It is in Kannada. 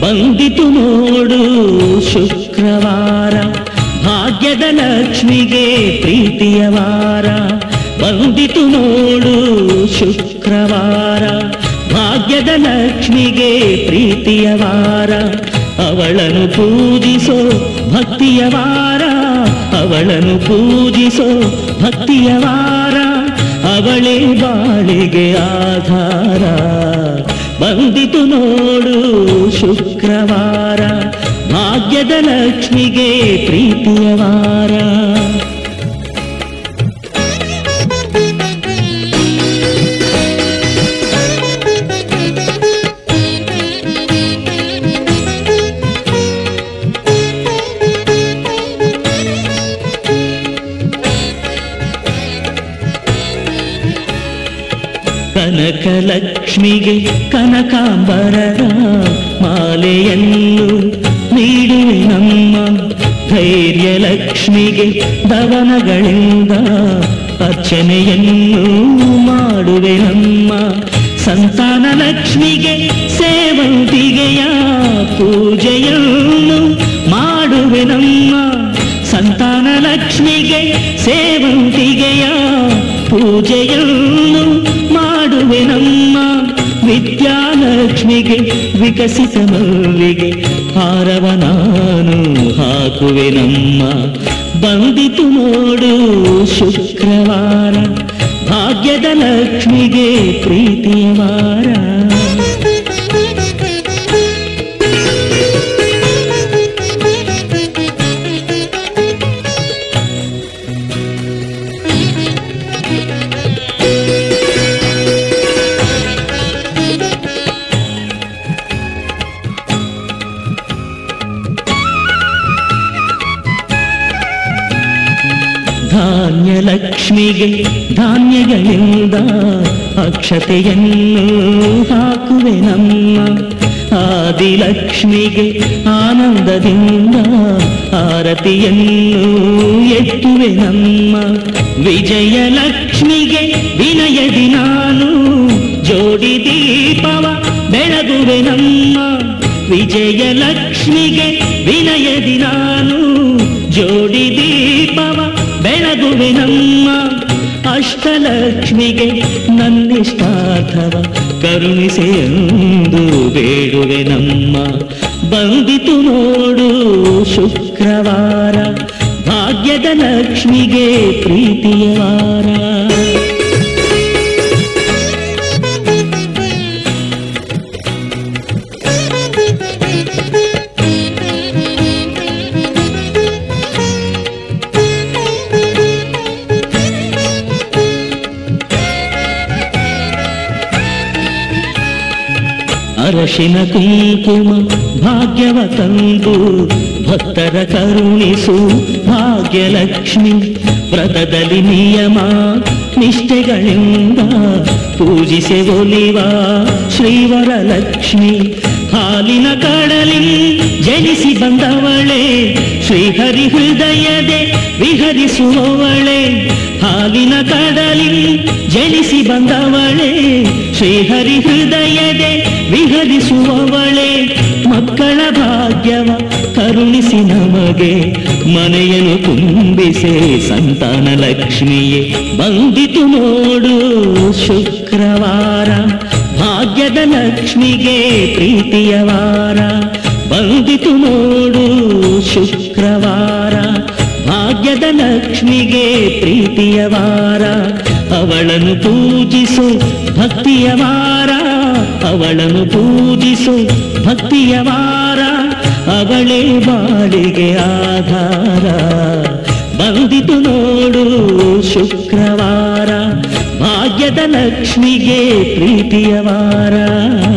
ಬಂದಿತು ನೋಡು ಶುಕ್ರವಾರ ಭಾಗ್ಯದ ಲಕ್ಷ್ಮಿಗೆ ಪ್ರೀತಿಯ ವಾರ ಬಂದಿತು ನೋಡು ಶುಕ್ರವಾರ ಭಾಗ್ಯದ ಲಕ್ಷ್ಮಿಗೆ ಪ್ರೀತಿಯ ವಾರ ಅವಳನ್ನು ಪೂಜಿಸೋ ಭಕ್ತಿಯ ವಾರ ಅವಳನ್ನು ಪೂಜಿಸೋ ಭಕ್ತಿಯ ವಾರ ಅವಳೇ ಬಾಳಿಗೆ ಆಧಾರ ಬಂದಿತು ನೋಡು ಶುಕ್ರವಾರ ಭಾಗ್ಯದ ಲಕ್ಷ್ಮಿಗೆ ಪ್ರೀತಿಯ ವಾರ ಕನಕಲಕ್ಷ್ಮಿಗೆ ಕನಕಾಂಬರರ ಮಾಲೆಯನ್ನು ನೀಡುವೆ ನಮ್ಮ ಧೈರ್ಯ ಲಕ್ಷ್ಮಿಗೆ ದವನಗಳಿಂದ ಅರ್ಚನೆಯನ್ನು ಮಾಡುವೆ ನಮ್ಮ ಸಂತಾನ ಲಕ್ಷ್ಮಿಗೆ ಸೇವಂತಿಗೆಯ ಪೂಜೆಯನ್ನು ಮಾಡುವೆ ನಮ್ಮ ಸಂತಾನ ಲಕ್ಷ್ಮಿಗೆ ಸೇವಂತಿಗೆಯ ಪೂಜೆಯನ್ನು ಮಾಡುವೆ ನಮ್ಮ ವಿದ್ಯಾಲಕ್ಷ್ಮಿಗೆ ವಿಕಸಿತ ಮಲ್ಲಿಗೆ ಹಾರವ ನಾನು ಹಾಕುವೆ ನಮ್ಮ ಬಂದಿತು ನೋಡು ಶುಕ್ರವಾರ ಭಾಗ್ಯದ ಲಕ್ಷ್ಮಿಗೆ ಪ್ರೀತಿಯ ವಾರ ಧಾನ್ಯ ಲಕ್ಷ್ಮಿಗೆ ಧಾನ್ಯಗಳಿಂದ ಅಕ್ಷತೆಯನ್ನು ಹಾಕುವೆ ನಮ್ಮ ಆದಿಲಕ್ಷ್ಮಿಗೆ ಆನಂದದಿಂದ ಆರತಿಯನ್ನು ಎತ್ತುವೆ ನಮ್ಮ ವಿಜಯಲಕ್ಷ್ಮಿಗೆ ವಿನಯದಿ ನಾನು ಜೋಡಿ ದೀಪವ ಬೆಳಗುವೆ ನಮ್ಮ ವಿಜಯಲಕ್ಷ್ಮಿಗೆ ವಿನಯದಿ ನಾನು ಜೋಡಿ ದೀಪವ ಬೆಳಗುವೆ ನಮ್ಮ ಅಷ್ಟಲಕ್ಷ್ಮಿಗೆ ನನ್ನಿಷ್ಟಾರ್ಥವ ಕರುಣಿಸೆ ಎಂದು ಬೇಡುವೆ ನಮ್ಮ ಬಂದಿತು ನೋಡು ಶುಕ್ರವಾರ ಭಾಗ್ಯದ ಲಕ್ಷ್ಮಿಗೆ ಪ್ರೀತಿಯ ವಾರ ಅರಶಿನ ಕುಂಕುಮ ಭಾಗ್ಯವ ತಂದು ಭಕ್ತರ ಕರುಣಿಸು ಭಾಗ್ಯಲಕ್ಷ್ಮಿ ವ್ರತದಲ್ಲಿ ನಿಯಮ ನಿಷ್ಠೆಗಳಿಂದ ಪೂಜಿಸೆ ಒಲಿವ ಶ್ರೀವರ ಲಕ್ಷ್ಮಿ ಹಾಲಿನ ಕಡಲಿ ಜನಿಸಿ ಬಂದವಳೆ ಶ್ರೀಹರಿ ಹೃದಯದೆ ವಿಹರಿಸುವವಳೆ ಹಾಲಿನ ಕಡಲಿ ಜನಿಸಿ ಬಂದವಳೆ ಶ್ರೀಹರಿ ಹೃದಯದೆ ವಿಹರಿಸುವವಳೆ ಮಕ್ಕಳ ಭಾಗ್ಯವ ಕರುಣಿಸಿ ನಮಗೆ ಮನೆಯನ್ನು ತುಂಬಿಸೆ ಸಂತಾನ ಲಕ್ಷ್ಮಿಯೇ ಬಂದಿತು ನೋಡು ಶುಕ್ರವಾರ ಭಾಗ್ಯದ ಲಕ್ಷ್ಮಿಗೆ ಪ್ರೀತಿಯ ವಾರ ಬಂದಿತು ನೋಡು ಶುಕ್ರವಾರ ಭಾಗ್ಯದ ಲಕ್ಷ್ಮಿಗೆ ಪ್ರೀತಿಯ ವಾರ ಅವಳನ್ನು ಪೂಜಿಸು ಭಕ್ತಿಯ ವಾರ ಅವಳನ್ನು ಪೂಜಿಸು ಭಕ್ತಿಯ ವಾರ ಅವಳೇ ಬಾಳಿಗೆ ಆಧಾರ ಬಂದಿತು ನೋಡು ಶುಕ್ರವಾರ ಭಾಗ್ಯದ ಲಕ್ಷ್ಮಿಗೆ ಪ್ರೀತಿಯ ವಾರ